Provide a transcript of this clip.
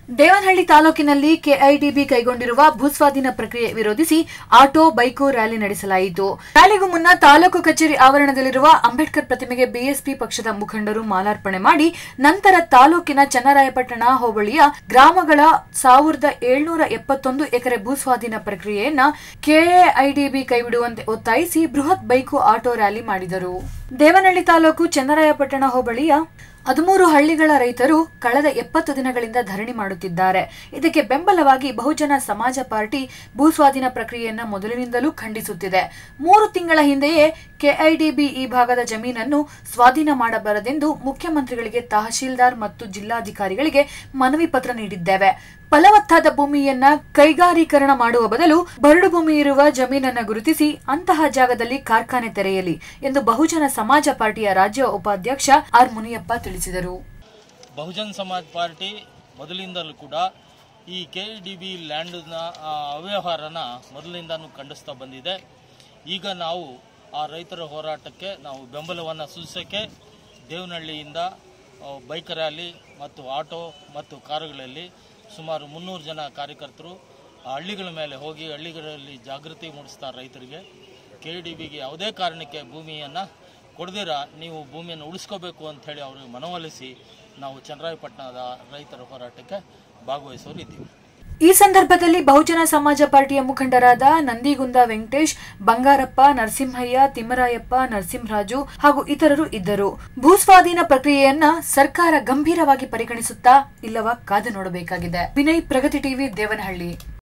ದೇವನಹಳ್ಳಿ ತಾಲೂಕಿನಲ್ಲಿ ಕೆಐಡಿಬಿ ಕೈಗೊಂಡಿರುವ ಭೂಸ್ವಾಧೀನ ಪ್ರಕ್ರಿಯೆ ವಿರೋಧಿಸಿ ಆಟೋ ಬೈಕು ರ್ಯಾಲಿ ನಡೆಸಲಾಯಿತು ರ್ಯಾಲಿಗೂ ಮುನ್ನ ತಾಲೂಕು ಕಚೇರಿ ಆವರಣದಲ್ಲಿರುವ ಅಂಬೇಡ್ಕರ್ ಪ್ರತಿಮೆಗೆ ಬಿಎಸ್ಪಿ ಪಕ್ಷದ ಮುಖಂಡರು ಮಾಲಾರ್ಪಣೆ ಮಾಡಿ ನಂತರ ತಾಲೂಕಿನ ಚನ್ನರಾಯಪಟ್ಟಣ ಹೋಬಳಿಯ ಗ್ರಾಮಗಳ ಸಾವಿರದ ಏಳ್ನೂರ ಎಪ್ಪತ್ತೊಂದು ಎಕರೆ ಭೂಸ್ವಾಧೀನ ಪ್ರಕ್ರಿಯೆಯನ್ನ ಕೆಎಐಡಿಬಿ ಕೈಬಿಡುವಂತೆ ಒತ್ತಾಯಿಸಿ ಬೃಹತ್ ಬೈಕು ಆಟೋ ರ್ಯಾಲಿ ಮಾಡಿದರು ದೇವನಹಳ್ಳಿ ತಾಲೂಕು ಚನ್ನರಾಯಪಟ್ಟಣ ಹೋಬಳಿಯ ಹದಿಮೂರು ಹಳ್ಳಿಗಳ ರೈತರು ಕಳೆದ ಎಪ್ಪತ್ತು ದಿನಗಳಿಂದ ಧರಣಿ ಮಾಡುತ್ತಿದ್ದಾರೆ ಇದಕ್ಕೆ ಬೆಂಬಲವಾಗಿ ಬಹುಜನ ಸಮಾಜ ಪಾರ್ಟಿ ಭೂಸ್ವಾಧೀನ ಪ್ರಕ್ರಿಯೆಯನ್ನ ಮೊದಲಿನಿಂದಲೂ ಖಂಡಿಸುತ್ತಿದೆ ಮೂರು ತಿಂಗಳ ಹಿಂದೆಯೇ ಕೆಐಡಿಬಿ ಈ ಭಾಗದ ಜಮೀನನ್ನು ಸ್ವಾಧೀನ ಮಾಡಬಾರದೆಂದು ಮುಖ್ಯಮಂತ್ರಿಗಳಿಗೆ ತಹಶೀಲ್ದಾರ್ ಮತ್ತು ಜಿಲ್ಲಾಧಿಕಾರಿಗಳಿಗೆ ಮನವಿ ಪತ್ರ ನೀಡಿದ್ದೇವೆ ಫಲವತ್ತಾದ ಭೂಮಿಯನ್ನ ಕೈಗಾರೀಕರಣ ಮಾಡುವ ಬದಲು ಬರಡು ಭೂಮಿ ಇರುವ ಜಮೀನನ್ನ ಗುರುತಿಸಿ ಅಂತಹ ಜಾಗದಲ್ಲಿ ಕಾರ್ಖಾನೆ ತೆರೆಯಲಿ ಎಂದು ಬಹುಜನ ಸಮಾಜ ಪಾರ್ಟಿಯ ರಾಜ್ಯ ಉಪಾಧ್ಯಕ್ಷ ಆರ್ ಮುನಿಯಪ್ಪ ತಿಳಿಸಿದರು ಬಹುಜನ್ ಸಮಾಜ್ ಪಾರ್ಟಿ ಮೊದಲಿಂದಲೂ ಕೂಡ ಈ ಕೆ ಡಿ ಬಿ ಲ್ಯಾಂಡ್ನ ಆ, ಅವ್ಯವಹಾರನ ಮೊದಲಿಂದನೂ ಖಂಡಿಸ್ತಾ ಬಂದಿದೆ ಈಗ ನಾವು ಆ ರೈತರ ಹೋರಾಟಕ್ಕೆ ನಾವು ಬೆಂಬಲವನ್ನು ಸೂಚಿಸೋಕ್ಕೆ ದೇವನಹಳ್ಳಿಯಿಂದ ಆ, ಬೈಕ್ ರ್ಯಾಲಿ ಮತ್ತು ಆಟೋ ಮತ್ತು ಕಾರುಗಳಲ್ಲಿ ಸುಮಾರು ಮುನ್ನೂರು ಜನ ಕಾರ್ಯಕರ್ತರು ಆ ಹಳ್ಳಿಗಳ ಮೇಲೆ ಹೋಗಿ ಹಳ್ಳಿಗಳಲ್ಲಿ ಜಾಗೃತಿ ಮೂಡಿಸ್ತಾರೆ ರೈತರಿಗೆ ಕೆ ಡಿ ಬಿಗೆ ಯಾವುದೇ ಕಾರಣಕ್ಕೆ ಭೂಮಿಯನ್ನು ಕೊಡದಿರ ನೀವು ಭೂಮಿಯನ್ನು ಉಳಿಸ್ಕೋಬೇಕು ಅಂತ ಹೇಳಿ ಅವರಿಗೆ ಮನವೊಲಿಸಿ ನಾವು ಚನ್ನರಾಯಪಟ್ಟಣದ ರೈತರ ಹೋರಾಟಕ್ಕೆ ಭಾಗವಹಿಸೋರು ಇದ್ದೀವಿ ಈ ಸಂದರ್ಭದಲ್ಲಿ ಬಹುಜನ ಸಮಾಜ ಪಾರ್ಟಿಯ ಮುಖಂಡರಾದ ನಂದಿಗುಂದ ವೆಂಕಟೇಶ್ ಬಂಗಾರಪ್ಪ ನರಸಿಂಹಯ್ಯ ತಿಮ್ಮರಾಯಪ್ಪ ನರಸಿಂಹರಾಜು ಹಾಗೂ ಇತರರು ಇದ್ದರು ಭೂಸ್ವಾಧೀನ ಪ್ರಕ್ರಿಯೆಯನ್ನ ಸರ್ಕಾರ ಗಂಭೀರವಾಗಿ ಪರಿಗಣಿಸುತ್ತಾ ಇಲ್ಲವಾ ಕಾದು ನೋಡಬೇಕಾಗಿದೆ ವಿನಯ್ ಪ್ರಗತಿ ಟಿವಿ ದೇವನಹಳ್ಳಿ